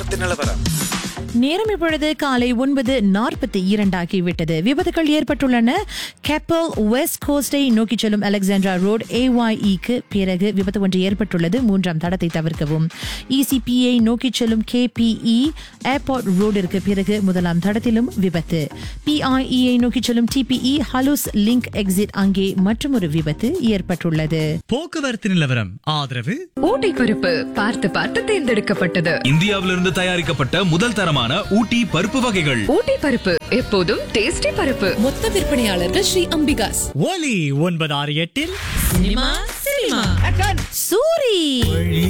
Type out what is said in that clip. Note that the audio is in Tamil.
போக்குவரத்து நிலவரம் நேரம் இப்பொழுது காலை ஒன்பது நாற்பத்தி இரண்டாகிவிட்டது விபத்துகள் ஏற்பட்டுள்ளன கேப்பல் வெஸ்ட் கோஸ்டை நோக்கி செல்லும் அலெக்சாண்ட்ரா ரோட் ஏஒய்இக்கு பிறகு விபத்து ஒன்று ஏற்பட்டுள்ளது மூன்றாம் தடத்தை தவிர்க்கவும் இசிபிஐ நோக்கி செல்லும் கேபிஇ ஏர்போர்ட் ரோடிற்கு பிறகு முதலாம் தடத்திலும் விபத்து பிஐஇஐ நோக்கி செல்லும் டிபிஇ ஹலூஸ் லிங்க் எக்ஸிட் அங்கே மற்றொரு விபத்து ஏற்பட்டுள்ளது போக்குவரத்து நிலவரம் ஆதரவு ஊட்டி பருப்பு பார்த்து பார்த்து தேர்ந்தெடுக்கப்பட்டது இந்தியாவிலிருந்து தயாரிக்கப்பட்ட முதல் தரமான ஊட்டி பருப்பு வகைகள் ஊட்டி பருப்பு எப்போதும் டேஸ்டி பருப்பு மொத்த விற்பனையாளர்கள் ஸ்ரீ அம்பிகாஸ் ஒலி ஒன்பது ஆறு எட்டில் சூரி